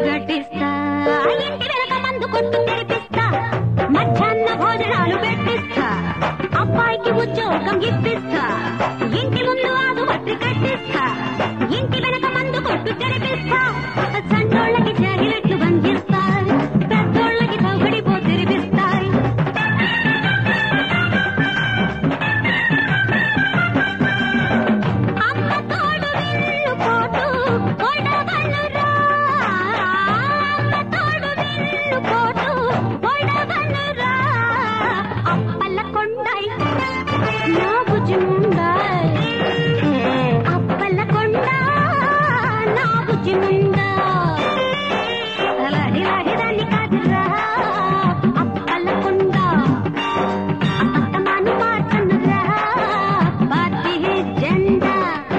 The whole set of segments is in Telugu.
గట్టిస్తా ఇంటి వెనక మందు కొట్టు తెరిపిస్తా మధ్యాహ్న భోజనాలు పెట్టిస్తా అబ్బాయికి ఉద్యోగం ఇప్పిస్తా ఇంటి ముందు ఆదుమట్టి కట్టిస్తా ఇంటి వెనక మందు కొట్టు తెరిపిస్తా సంటోళ్ళకి జాగిలెట్లు బంధిస్తాయి పెద్దోళ్ళకి సౌకడిపో తెరిపిస్తాయి అమ్మ తోడు విల్లు పోటు పొడవనురా అమ్మ తోడు విల్లు పోటు పొడవనురా అప్పల కొండై నా బుజ్జిముండై అప్పల కొండ నా బుజ్జిముండా అలాడి లాడి దాన్ని కాదురా అప్పల కొండ అత్తమాను మార్చనురా పార్టీ జెండా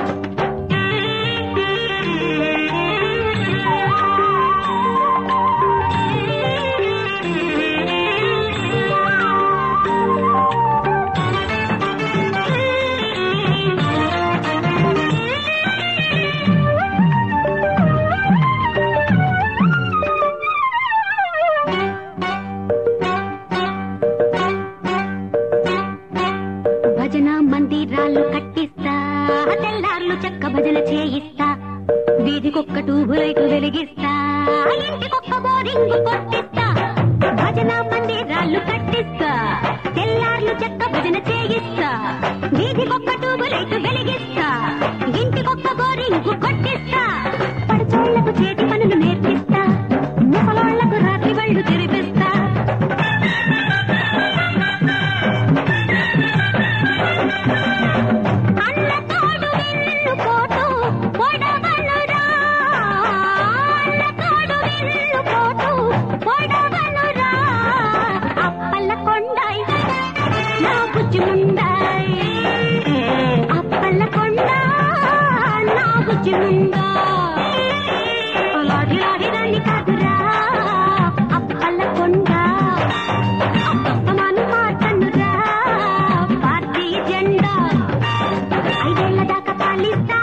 భజన మందిరాలు కట్టిస్తా తెల్లార్లు చెక్క భజన చేయిస్తా వీధికొక్క ట్యూబు లైటు వెలిగిస్తా ఇంటికొక్క బోరింగ్ కొట్టిస్తా భజన మందిరాలు కట్టిస్తా తెల్లార్లు చెక్క భజన చేయిస్తా వీధికొక్క ట్యూబు లైటు వెలిగిస్తా ఇంటికొక్క బోరింగ్ కొట్టిస్తా పడచోళ్లకు చేతి పనులు నేర్పిస్తా ముసలోళ్లకు రాత్రి బళ్ళు తెరిపిస్తా అన్న తోడు విల్లు పోటు పొడవనురా అన్న తోడు విల్లు పోటు పొడవనురా అప్పల కొండై నా బుజ్జిముండై అప్పల కొండ నా బుజ్జిముండా లాగి లాగి దాన్ని కాదురా అప్పల కొండ అప్పమాను మార్చనురా పార్టీ జెండా ఐదేళ్ల దాకా పాలిస్తా